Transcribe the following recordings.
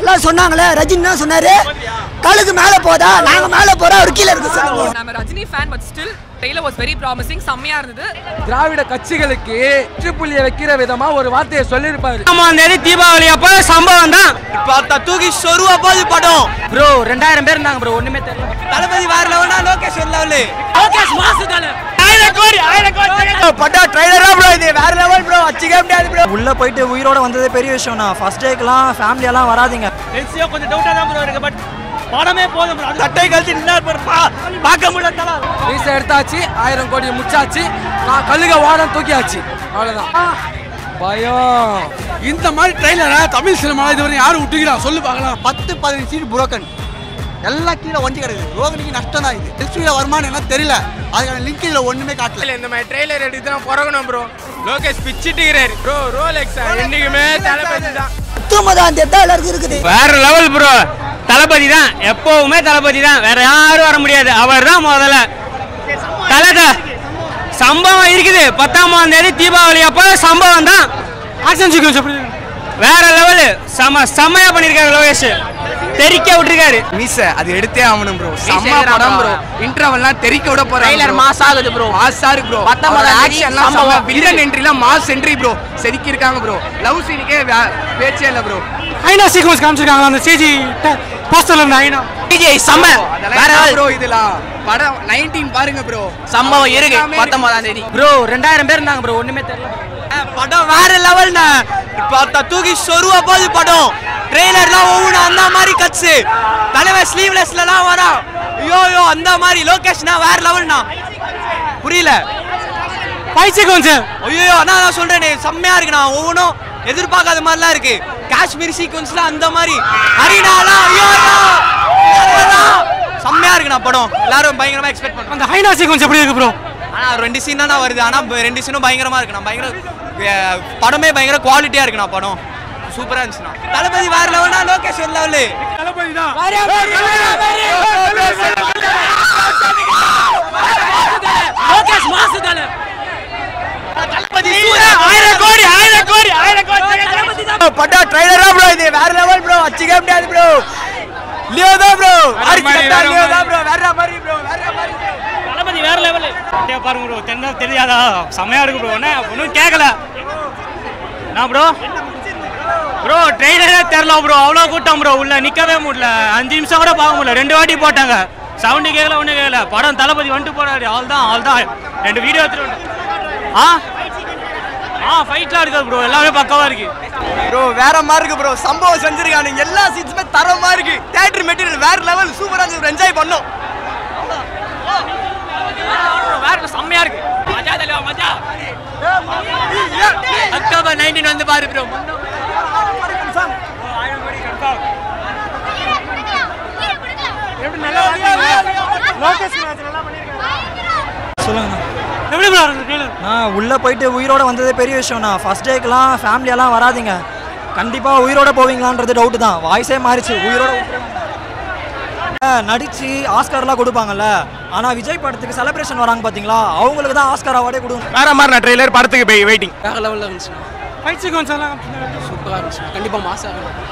எல்லாம் சொன்னாங்களே ரஜினி தான் சொன்னாரு கழுகு மேல போதா நாங்க மேல போறோம் அவர் கீழே இருக்கு சொல்லுங்க I'm a Rajini fan, but still, trailer was very promising. செம்மையா இருந்தது திராவிட கட்சிகளுக்கு முற்றுப்புள்ளியை வைக்கிற விதமா ஒரு வார்த்தையை சொல்லியிருப்பாரு ஆமாம் தேதி தீபாவளி அப்போ சம்பவம் தான் பார்த்தா தூக்கி சொருவா போது படம் ப்ரோ ரெண்டாயிரம் பேர் இருந்தாங்க ப்ரோ ஒண்ணுமே தெரியல தளபதி வேற லெவல்னா லோகேஷ் ஒரு லெவலு லோகேஷ் மாசு தலை ஆயிரம் கோடி ஆயிரம் கோடி பட்டா ட்ரைலரா ப்ரோ இது வேற லெவல் ப்ரோ அச்சிக்க முடியாது ப்ரோ உள்ள போயிட்டு உயிரோட வந்ததே பெரிய விஷயம்ண்ணா ஃபர்ஸ்ட் டேக்கெல்லாம் ஃபேமிலியெல்லாம் வராதீங்க எல்சியோ கொஞ்சம் டவுட்டா தான் ப்ரோ இருக்கு பட் படமே போதும் bro. அது சட்டை கழிச்சு நின்னா பார்க்க முடியல தல மீசை எடுத்தாச்சு ஆயிரம் கோடி முச்சாச்சு நான் கழுக வாரம் தூக்கியாச்சு அவ்வளவுதான் பயம் இந்த மாதிரி ட்ரெயிலரா தமிழ் சினிமா இதுவரை யாரும் விட்டுக்கிறா சொல்லு பார்க்கலாம் பத்து பதினஞ்சு சீட் புரோக்கன் எல்லாம் கீழே வண்டி கிடக்குது ரோகிணிக்கு நஷ்டம் தான் இது எல்சியில வருமானம் என்ன தெரியல அதுக்கான லிங்க் இதுல ஒண்ணுமே காட்டல இந்த மாதிரி ட்ரெய்லர் எடுத்து தான் பிறகணும் ப்ரோ லோகேஷ் பிச்சிட்டுக்கிறாரு ப்ரோ ரோலெக்ஸ் என்னைக்குமே தளபதி தான் பத்தொன்பதாம் தேதி தான் எல்லாருக்கும் இருக்குது வேற லெவல் ப்ரோ தளபதி தான் எப்பவுமே தளபதி தான் வேற யாரும் வர முடியாது அவர் தான் முதல்ல தலத சம்பவம் இருக்குது பத்தாம் தேதி தீபாவளி அப்போ சம்பவம் தான் ஆக்ஷன் சீக்வன்ஸ் எப்படி வேற லெவலு செம செம்மையா பண்ணிருக்காரு லோகேஷ் தெரிக்க விட்டுருக்காரு மீச அது எடுத்தே ஆகணும் ப்ரோ செம்ம படம் ப்ரோ இன்டர்வல்லாம் தெரிக்க விட போறாங்க ட்ரைலர் மாஸ் ஆகுது ப்ரோ மாஸ் இருக்கு ப்ரோ பத்தொன்பதாம் ஆக்ஷன்லாம் செம்ம வில்லன் என்ட்ரிலாம் மாஸ் என்ட்ரி ப்ரோ செதுக்கி இருக்காங்க ப்ரோ லவ் சீனுக்கே பேச்சே இல்ல ப்ரோ ஐநா சீக்வன்ஸ் காமிச்சிருக்காங்களா அந்த சிஜி போஸ்டர்ல இருந்த ஐநா விஜய் செம்ம வேற ப்ரோ இதெல்லாம் படம் 19 பாருங்க ப்ரோ சம்பவம் இருக்கு பத்தொன்பதாம் தேதி ப்ரோ ரெண்டாயிரம் பேர் இருந்தாங்க ப்ரோ ஒண்ணுமே தெரியல படம் வேற லெவல்னா பார்த்தா தூக்கி சொருவா போது படம் ட்ரெய்லர்லாம் ஒவ்வொன்று அந்த மாதிரி கட்ஸ் தலைவர் ஸ்லீவ்லெஸ்லலாம் வரா ஐயோ ஐயோ அந்த மாதிரி லோகேஷ்னா வேற லெவல்னா புரியல ஃபைட் சீக்வன்ஸ் ஐயோ அதான் நான் சொல்றேனே செம்மையா இருக்குண்ணா ஒவ்வொன்றும் எதிர்பார்க்காத மாதிரிலாம் இருக்கு காஷ்மீர் சீக்வன்ஸ்ல அந்த மாதிரி ஹரினாலாம் ஐயோ ஐயோ அதெல்லாம் செம்மையா இருக்குண்ணா படம் எல்லாரும் பயங்கரமா எக்ஸ்பெக்ட் பண்ணுறோம் அந்த ஹைனா சீக்வன்ஸ் எப்படி இருக்கு ப்ரோ ஆனா ரெண்டு சீன் தானே வருது ஆனா ப- ரெண்டு சீனும் பயங்கரமா இருக்குண்ணா பயங்கர அஹ், படமே பயங்கர குவாலிட்டியா இருக்குண்ணா படம் சூப்பரா இருந்துச்சுண்ணா தளபதி வேற லெவல்னா லோகேஷ் ஒரு லெவலு லோகேஷ் மாசு தலை ஆயிரம் கோடி ஆயிரம் கோடி ஆயிரம் கோடி பட்டா ட்ரைலரா ப்ரோ இது வேற லெவல் ப்ரோ அச்சிக்க முடியாது ப்ரோ லியோ தான் ப்ரோ லியோ தான் ப்ரோ வேற மாதிரி ப்ரோ வேற மாதிரி தளபதி வேற லெவல் பாருங்க ப்ரோ தெரிஞ்சா தெரியாதா செமையா இருக்கு ப்ரோ என்ன ஒன்றும் கேட்கல நான் ப்ரோ ப்ரோ ட்ரெயினரே தெரில ப்ரோ அவ்வளோ கூட்டம் ப்ரோ உள்ள நிற்கவே முடியல அஞ்சு நிமிஷம் கூட பார்க்க முடியல ரெண்டு வாட்டி போட்டாங்க சவுண்டு கேட்கல ஒன்றும் கேட்கல படம் தளபதி வந்துட்டு போறாரு அவள் தான் அவள் தான் ரெண்டு வீடியோ எடுத்துட்டு வந்து ஆ ஆ ஃபைட்லாம் இருக்குது ப்ரோ எல்லாமே பக்கவா இருக்கு ப்ரோ வேற மாதிரி இருக்கு ப்ரோ சம்பவம் செஞ்சிருக்கானுங்க எல்லா சீன்ஸுமே தரமா இருக்கு தியேட்டர் மெட்டீரியல் வேற லெவல் சூப்பரா இருந்து என்ஜாய் பண்ணோம் வேற செம்மையா இருக்கு மஜா தலைவா மஜா அக்டோபர் நைன்டீன் வந்து பாரு ப்ரோ எப்படி ப்ரோ இருந்தது நான் உள்ள போயிட்டு உயிரோட வந்ததே பெரிய விஷயம்ண்ணா ஃபர்ஸ்ட் டேக்கெல்லாம் ஃபேமிலியெல்லாம் வராதீங்க கண்டிப்பா உயிரோட போவீங்களான்றது டவுட் தான் வாய்ஸே மாறிச்சு உயிரோட விட்டுருவாங்க. அஹ், நடிச்சு ஆஸ்கார்லாம் கொடுப்பாங்கல்ல ஆனா விஜய் படத்துக்கு செலிப்ரேஷன் வராங்க பாத்தீங்களா அவங்களுக்கு தான் ஆஸ்கார் அவார்டே கொடுங்க வேற மாதிரி நான் ட்ரெய்லர் படத்துக்கு போய் வெயிட்டிங் வேற லெவல்ல இருந்துச்சு ஃபைட் சீக்வன்ஸ் எல்லாம் சூப்பரா இருந்துச்சு கண்டிப்பா மாசா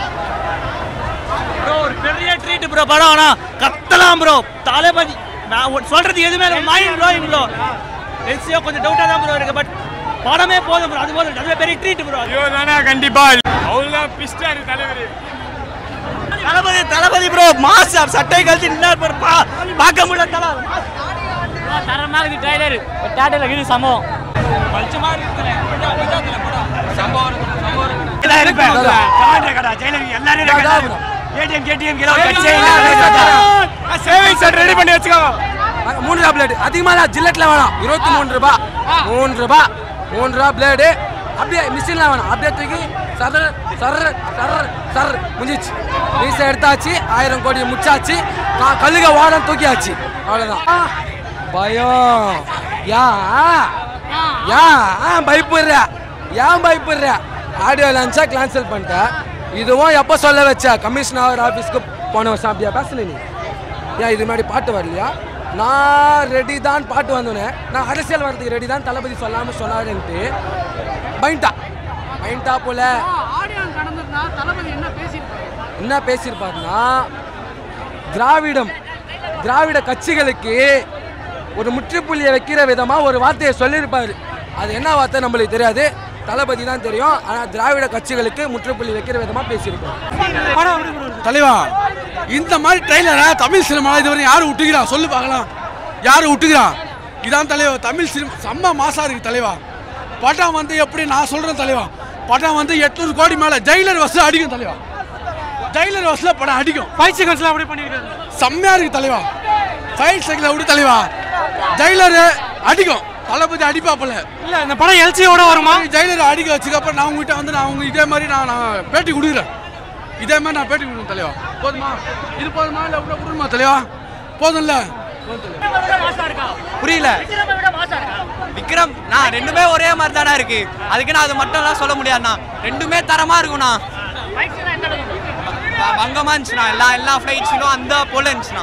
ப்ரோ ஒரு பெரிய ட்ரீட் ப்ரோ படம் ஆனா கத்தலாம் ப்ரோ தளபதி நான் ஒ- சொல்றது எதுவுமே இல்லை மைண்ட் ப்ளோயிங் ப்ரோ எல்சியோ கொஞ்சம் டவுட்டா தான் ப்ரோ இருக்கு பட் படமே போதும் ப்ரோ அது போதும் அதுவே பெரிய ட்ரீட் ப்ரோ ஐயோ தானே கண்டிப்பா அவ்வளோதான் பிஸ்டாரு தலைவர் தளபதி தளபதி ப்ரோ மாஸ் சட்டை கழிச்சு நின்னா பார்க்க முடியல தல தரமாக இது ட்ரைலர் தேட்டரில் இருக்குது சம்பவம் பஞ்சமா இருக்குது சம்பவம் சம்பவம் இருப்பேன் கமாண்டர் கடா ஜெயலலிதா எல்லாரும் ஏடிஎம் கேடிஎம் சேவிங்ஸ் ரெடி பண்ணி வச்சுக்கோ மூணு ரூபா பிளேடு அதிகமா இல்ல ஜில்லட்ல வேணாம் இருபத்தி மூணு ரூபா மூணு ரூபா மூணு ரூபா பிளேடு அப்படியே மிஷின்ல வேணாம் அப்படியே தூக்கி சர சர சர சர முடிஞ்சிச்சு மீசை எடுத்தாச்சு ஆயிரம் கோடி முச்சாச்சு நான் கழுக வாரம் தூக்கியாச்சு அவ்வளவுதான் பயம் யா யா பயப்படுற ஏன் பயப்படுற ஆடியோ லான்ச்சா கேன்சல் பண்ணிட்டேன் இதுவும் எப்போ சொல்ல வச்ச கமிஷனர் ஆஃபீஸ்க்கு போன வருஷம் அப்படியா பேசல நீ ஏன் இது மாதிரி பாட்டு வரலையா நான் ரெடி தான் பாட்டு வந்தோடனே நான் அரசியல் வரதுக்கு ரெடி தான் தளபதி சொல்லாம சொன்னாருன்ட்டு பயன்டா பயன்டா போல ஆடியோ நடந்திருந்தா தளபதி என்ன பேசியிருப்பாரு என்ன பேசியிருப்பாருன்னா திராவிடம் திராவிட கட்சிகளுக்கு ஒரு முற்றுப்புள்ளியை வைக்கிற விதமாக ஒரு வார்த்தையை சொல்லியிருப்பாரு அது என்ன வார்த்தை நம்மளுக்கு தெரியாது தளபதி தான் தெரியும் ஆனால் திராவிட கட்சிகளுக்கு முற்றுப்புள்ளி வைக்கிற விதமாக பேசியிருப்பாரு தலைவா இந்த மாதிரி ட்ரெயிலரை தமிழ் சினிமா இதுவரை யாரு விட்டுக்கிறா சொல்லு பார்க்கலாம் யாரு விட்டுக்கிறா இதான் தலைவா தமிழ் சினிமா செம்ம மாசா இருக்கு தலைவா படம் வந்து எப்படி நான் சொல்றேன் தலைவா படம் வந்து எட்நூறு கோடி மேல ஜெயிலர் வசூல் அடிக்கும் தலைவா ஜெயிலர் வசூல படம் அடிக்கும் ஃபைட் சீக்வன்ஸ்லாம் அப்படி பண்ணிருக்காரு செம்மையா இருக்கு தலைவா ஃபைட் சைக்கிளை விடு தலைவா ஜெயிலர் அடிக்கும் தளபதி அடிப்பாப்புல இல்ல இந்த படம் எல்சியோட வருமா ஜெயிலர் அடிக்க வச்சுக்கப்ப நான் உங்ககிட்ட வந்து நான் உங்க இதே மாதிரி நான் நான் பேட்டி கொடுக்குறேன் இதே மாதிரி நான் பேட்டி கொடுக்குறேன் தலைவா போதுமா இது போதுமா இல்லை விட விடணுமா தலைவா போதும்ல புரியல விக்ரம் நான் ரெண்டுமே ஒரே மாதிரி தானே இருக்கு அதுக்கு நான் அது மட்டும்லாம் சொல்ல முடியாதுண்ணா ரெண்டுமே தரமா இருக்கும்ண்ணா வ- வங்கமா இருந்துச்சுண்ணா எல்லா எல்லா ஃப்ளைட் சீனும் அந்த போல இருந்துச்சுண்ணா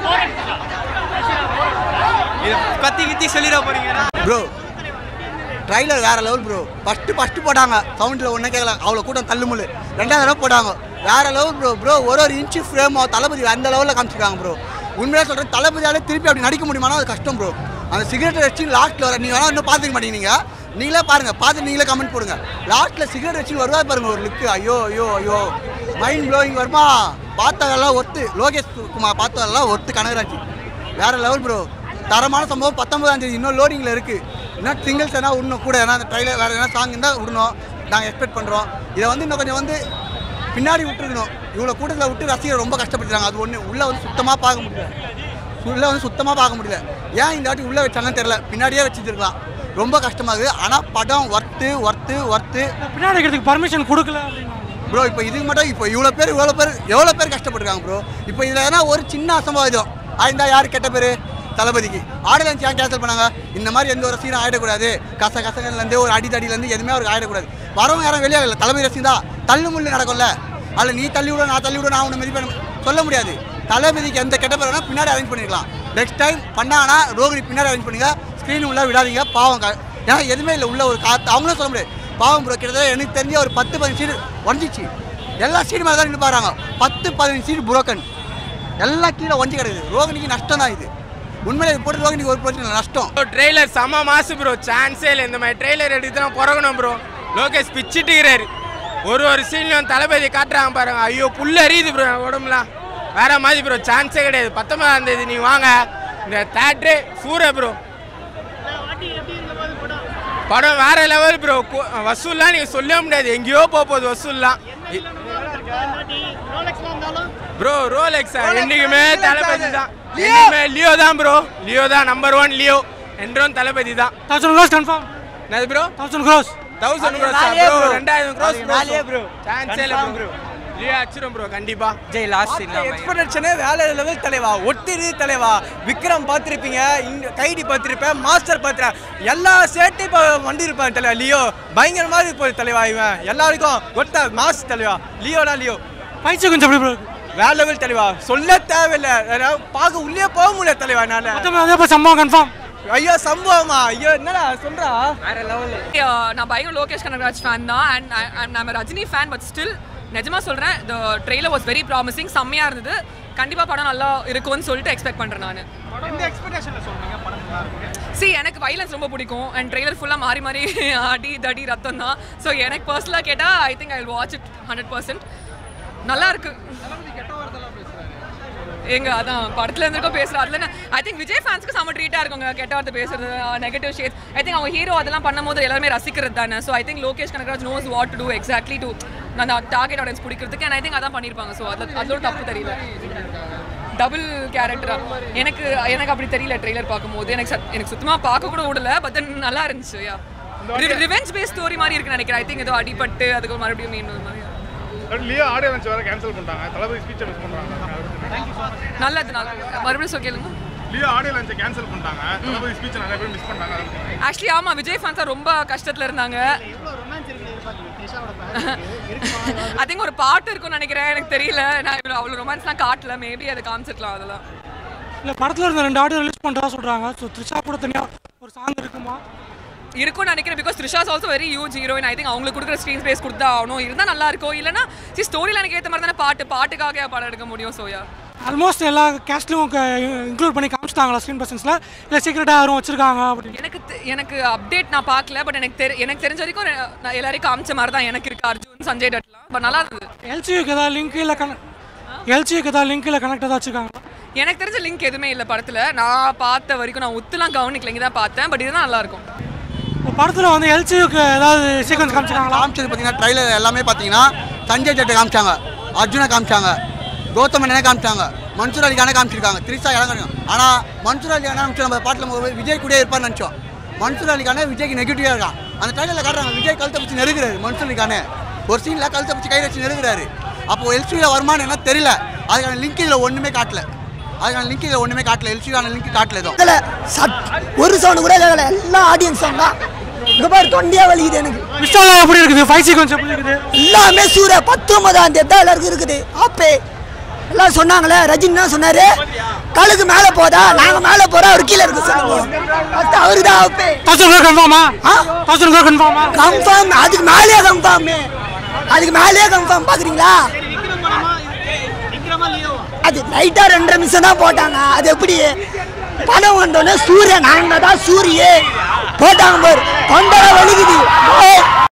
இது கத்தி கித்தி சொல்லிட போறீங்கன்னா ப்ரோ ட்ரைலர் வேற லெவல் ப்ரோ ஃபஸ்ட்டு ஃபஸ்ட்டு போட்டாங்க சவுண்டில் ஒன்றும் கேட்கல அவ்வளோ கூட்டம் தள்ளுமுள்ளு ரெண்டாவது தடவை போட்டாங்க வேற லெவல் ப்ரோ ப்ரோ ஒரு ஒரு இன்ச்சு ஃப்ரேமோ தளபதி அந்த லெவலில் காமிச்சிருக்காங்க ப்ரோ உண்மையாக சொல்கிறேன் தளபதியாலே திருப்பி அப்படி நடிக்க முடியுமானா அது கஷ்டம் ப்ரோ அந்த சிகரெட் வச்சு லாஸ்ட்டில் வர நீங்கள் வேணா இன்னும் பார்த்துக்க மாட்டீங்க நீங்களே பாருங்க பார்த்து நீங்களே கமெண்ட் போடுங்க லாஸ்ட்டில் சிகரெட் வச்சு வருவா பாருங்க ஒரு லுக்கு ஐயோ ஐயோ ஐயோ மைண்ட் ப்ளோயிங் வருமா பார்த்ததெல்லாம் ஒத்து லோகேஷ் குமார் பார்த்ததெல்லாம் ஒத்து கனகராஜ் வேற லெவல் ப்ரோ தரமான சம்பவம் பத்தொன்பதாம் தேதி இன்னும் லோடிங்கில் இருக்கு இன்னும் சிங்கிள்ஸ் எதனா விடணும் கூட ஏன்னா அந்த ட்ரைலர் வேற எதனா சாங் இருந்தால் விடணும் நாங்கள் எக்ஸ்பெக்ட் பண்ணுறோம் இதை வந்து இன்னும் கொஞ்சம் வந்து பின்னாடி விட்டுருக்கணும் இவ்வளோ கூட்டத்தில் விட்டு ரசிகர் ரொம்ப கஷ்டப்படுறாங்க அது ஒன்று உள்ளே வந்து சுத்தமாக பார்க்க முடியல உள்ளே வந்து சுத்தமாக பார்க்க முடியல ஏன் இந்த வாட்டி உள்ளே வச்சாங்கன்னு தெரியல பின்னாடியே வச்சுருக்கலாம் ரொம்ப கஷ்டமாகுது ஆனால் படம் ஒர்த்து ஒர்த்து ஒர்த்து பின்னாடி வைக்கிறதுக்கு பர்மிஷன் கொடுக்கல அப்படின்னா ப்ரோ இப்போ இதுக்கு மட்டும் இப்போ இவ்வளோ பேர் இவ்வளோ பேர் எவ்வளோ பேர் கஷ்டப்பட்டுருக்காங்க ப்ரோ இப்போ இதில் எதனா ஒரு சின்ன அசம்பாவிதம் ஆயிருந்தா யார் கெட்ட பேர் தளபதிக்கு ஆடியன்ஸ் ஏன் கேன்சல் பண்ணாங்க இந்த மாதிரி எந்த ஒரு சீனும் ஆயிடக்கூடாது கச கசகன்லேருந்து ஒரு அடி தடியிலேருந்து எதுவுமே அவருக்கு ஆயிடக்கூடாது வரவங்க யாரும் வெளியாகல தளபதி ரசிகன் தான் தள்ளு முள்ளு நடக்கும்ல அதில் நீ தள்ளி விட நான் தள்ளி விட நான் உன்னை மதிப்பேன் சொல்ல முடியாது தளபதிக்கு எந்த கெட்ட பேர் வேணா பின்னாடி அரேஞ்ச் பண்ணிருக்கலாம் நெக்ஸ்ட் டைம் பண்ணாங்கன்னா ரோகிணி பின்னாடி அரேஞ்ச் பண்ணுங்க ஸ்க்ரீன் உள்ள விடாதீங்க பாவம் க- ஏன்னா எதுவுமே இல்லை உள்ள ஒரு காத்து அவங்களும் சொல்ல முடியாது பாவம் ப்ரோ கிட்டத்தட்ட எனக்கு தெரிஞ்ச ஒரு பத்து பதினஞ்சு சீட் உடஞ்சிச்சு எல்லா சீடு மேலே தான் நின்று பாருங்க பத்து பதினஞ்சு சீட் புரோக்கன் எல்லாம் கீழே ஒஞ்சி கிடக்குது ரோகிணிக்கு நஷ்டம் தான் இது உண்மையிலே இது போட்டு ரோகிணிக்கு ஒரு பிரச்சனை இல்லை, நஷ்டம் ட்ரெய்லர் செம மாசு ப்ரோ சான்ஸே இல்லை இந்த மாதிரி ட்ரெய்லர் எடுத்து தான் பிறகணும் ப்ரோ லோகேஷ் பிச்சுட்டுக்கிறாரு ஒரு ஒரு சீன்லையும் தளபதி காட்டுறாங்க பாருங்க ஐயோ புல்ல எரியுது ப்ரோ உடம்புலாம் வேற மாதிரி ப்ரோ சான்ஸே கிடையாது பத்தொன்பதாம் தேதி நீ வாங்க இந்த தேட்ரு சூர ப்ரோ படம் வேற லெவல் ப்ரோ வசூல்லாம் நீங்க சொல்லவே முடியாது எங்கேயோ போக போகுது வசூல்லாம் ப்ரோ ரோலெக்ஸ் என்னைக்குமே தளபதி தான் என்னைக்குமே லியோ தான் ப்ரோ லியோ தான் நம்பர் ஒன் லியோ என்றும் தளபதி தான் தௌசண்ட் க்ரோஸ் கன்ஃபார்ம் என்னது bro thousand crores thousand crores நாலே ப்ரோ bro. ரெண்டாயிரம் க்ரோஸ் அது நாலே bro. சான்ஸே இல்லை Confirm ப்ரோ லியோ அச்சிரும் ப்ரோ கண்டிப்பா ஜெய் லாஸ்ட் எக்ஸ்பெக்டேஷனே வேற லெவல் தலைவா ஒட்டிரு தலைவா விக்ரம் பார்த்துருப்பீங்க இந்த கைடி பார்த்துருப்பேன் மாஸ்டர் பார்த்துருப்பேன் எல்லா சேட்டையும் இப்போ வண்டி இருப்பான் தலைவா லியோ பயங்கரமா இருப்பார் தலைவா இவன் எல்லாருக்கும் ஒட்ட மாஸ் தலைவா லியோடா லியோ ஃபைட் சீக்வன்ஸ் எப்படி ப்ரோ வேற லெவல் தலைவா சொல்ல தேவையில்லை அதாவது பார்க்க உள்ளே போக முடியல தலைவா நான் மொத்தமே அதே இப்போ சம்பவம் கன்ஃபார்ம் ஐயோ சம்பவமா ஐயோ என்னடா சொல்றா வேற லெவல் Uh, நான் பயங்கர லோகேஷ் கனகராஜ் ஃபேன் தான் அண்ட் நான் ரஜினி ஃபேன் பட் ஸ்டில் நிஜமா சொல்றேன் the trailer was very promising செம்மையா இருந்தது கண்டிப்பா படம் நல்லா இருக்கும்னு சொல்லிட்டு எக்ஸ்பெக்ட் பண்றேன் நான் சி எனக்கு வைலன்ஸ் ரொம்ப பிடிக்கும் அண்ட் ட்ரெய்லர் ஃபுல்லாக மாறி மாறி அடி தடி ரத்தம் தான் ஸோ எனக்கு பர்சனலாக கேட்டால் I think I watch it hundred percent நல்லா இருக்கு எங்க அதான் படத்துல இருந்திருக்கோ பேசுறா அதுல ஐ திங்க் விஜய் ஃபேன்ஸ்க்கு செம்ம ட்ரீட்டா இருக்குங்க கெட்ட வார்த்தை பேசுறது நெகட்டிவ் ஷேட் ஐ திங்க் அவங்க ஹீரோ அதெல்லாம் பண்ணும்போது எல்லாருமே ரசிக்கிறது தானே so I think Lokesh Kanagaraj knows what to do exactly to அந்த டார்கெட் ஆடியன்ஸ் பிடிக்கிறதுக்கு அண்ட் ஐ திங்க் அதான் பண்ணியிருப்பாங்க ஸோ அதில் அதோட தப்பு தெரியல டபுள் கேரக்டரா எனக்கு எனக்கு அப்படி தெரியல ட்ரெய்லர் பார்க்கும்போது எனக்கு சத்- எனக்கு சுத்தமாக பார்க்க கூட விடல பட் தென் நல்லா இருந்துச்சு யா ரிவெஞ்ச் பேஸ் ஸ்டோரி மாதிரி இருக்கு நினைக்கிறேன் ஐ திங்க் ஏதோ அடிபட்டு அதுக்கு மறுபடியும் மீண்டும் மாதிரி லியோ ஆடியோ லஞ்ச் வேற கேன்சல் பண்ணிட்டாங்க தளபதி ஸ்பீச்சை மிஸ் பண்றாங்க நல்லது நல்லது மறுபடியும் சொல்ல கேளுங்க லியோ ஆடியோ லஞ்சை கேன்சல் பண்ணிட்டாங்க தளபதி ஸ்பீச்சை நிறைய பேர் மிஸ் பண்ணாங்க ஆக்சுவலி ஆமா விஜய் ஃபேன்ஸா ரொம்ப கஷ்டத்துல இருந்தாங்க ஐ திங்க் ஒரு பாட்டு இருக்கும்னு நினைக்கிறேன் எனக்கு தெரியல நான் இவ்வளோ அவ்வளோ ரொமான்ஸ்லாம் காட்டல மேபி அதை காமிச்சிருக்கலாம் அதெல்லாம் இல்லை படத்தில் இருந்த ரெண்டு ஆடியோ ரிலீஸ் பண்ணுறதா சொல்கிறாங்க ஸோ த்ரிஷா கூட தனியாக ஒரு சாங் இருக்குமா இருக்கும்னு நினைக்கிறேன் because Trisha's also very huge heroine I think அவங்களுக்கு கொடுக்குற ஸ்க்ரீன் ஸ்பேஸ் கொடுத்தா ஆகணும் இருந்தால் நல்லா இருக்கும் இல்லைன்னா சி ஸ்டோரியில் எனக்கு ஏற்ற மாதிரி தானே பாட்டு பாட்டுக்காக படம் எடுக்க முடியும் சோயா ஆல்மோஸ்ட் எல்லா கேஸ்ட்லையும் இன்க்ளூட் பண்ணி காமிச்சிட்டாங்களா ஸ்க்ரீன் பர்சன்ஸில் இல்லை சீக்கிரட்டாக யாரும் வச்சிருக்காங்க அப்படின்னு எனக்கு தெ- எனக்கு அப்டேட் நான் பார்க்கல பட் எனக்கு தெரி எனக்கு தெரிஞ்ச வரைக்கும் ரெ- நான் எல்லாரையும் காமிச்ச மாதிரி தான் எனக்கு இருக்கு அர்ஜுன் சஞ்சய் டட்லாம் பட் நல்லா இருந்தது எல்சியூக்கு ஏதாவது லிங்க் இல்லை கன எல்சியூக்கு ஏதாவது லிங்க் இல்லை கனெக்ட் ஏதாவது வச்சிருக்காங்க எனக்கு தெரிஞ்ச லிங்க் எதுவுமே இல்லை படத்தில் நான் பார்த்த வரைக்கும் நான் உத்துலாம் கவனிக்கல இங்கே தான் பார்த்தேன் பட் இதுதான் நல்லா இருக்கும் இப்போ படத்தில் வந்து எல்சியூக்கு ஏதாவது சீக்வன்ஸ் காமிச்சிருக்காங்களா காமிச்சது பார்த்தீங்கன்னா ட்ரைலர் எல்லாமே பார்த்தீங்கன்னா சஞ்சய் சட்டை காமிச்சாங்க அர்ஜுனை காமிச்சாங்க கௌதம் மேனனை காமிச்சாங்க மன்சூர் அலிகானே காமிச்சிருக்காங்க திரிசா இடம் காமிச்சாங்க ஆனால் மன்சூர் அலிகானே காமிச்சு நம்ம பாட்டில் விஜய் கூட இருப்பார்னு நினச்சோம் மன்சூர் அலிகானே விஜய்க்கு நெகட்டிவாக இருக்கான் அந்த ட்ரைலரில் காட்டுறாங்க விஜய் கழுத்தை பிடிச்சி நெருகிறாரு மன்சூர் அலிகானே ஒரு சீனில் கழுத்தை பிடிச்சி கை வச்சு நெருகிறாரு அப்போ எல்சியில் வருமானு என்ன தெரியல அதுக்கான லிங்க் இதில் ஒன்றுமே காட்டல அதுக்கான லிங்க் இதில் ஒன்றுமே காட்டல எல்சிக்கான லிங்க் காட்டல எதுவும் இதில் சட் ஒரு சவுண்ட் கூட கேட்கல எல்லாம் ஆடியன்ஸ் சவுண்ட் தான் இங்கே பாரு தொண்டியா வலிக்குது எனக்கு விஷயம் எப்படி இருக்குது ஃபைவ் சீக்வன்ஸ் எப்படி இருக்குது எல்லாமே சூரிய பத்தொன்பதாம் தேதி தான் எல்லாருக்கும் இருக்குது ஆப்பே எல்லாம் சொன்னாங்களே ரஜினி தான் சொன்னாரு கழுகு மேலே போதா நாங்கள் மேலே போகிறோம் அவர் கீழே இருக்க சொல்லுங்க ஃபஸ்ட்டு அவரு தான் ஆப்பே தௌசண்ட் க்ரோர் கன்ஃபார்மா தௌசண்ட் க்ரோர் கன்ஃபார்மா கன்ஃபார்ம் அதுக்கு மேலேயே கன்ஃபார்ம் அதுக்கு மேலேயே கன்ஃபார்ம் பார்க்குறீங்களா அது லைட்டா ரெண்டரை நிமிஷம் தான் போட்டாங்க அது எப்படி படம் வந்தோடனே சூரியன் நாங்க தான் சூரிய போட்டாங்க பாரு தொண்டை வலிக்குது ஓ,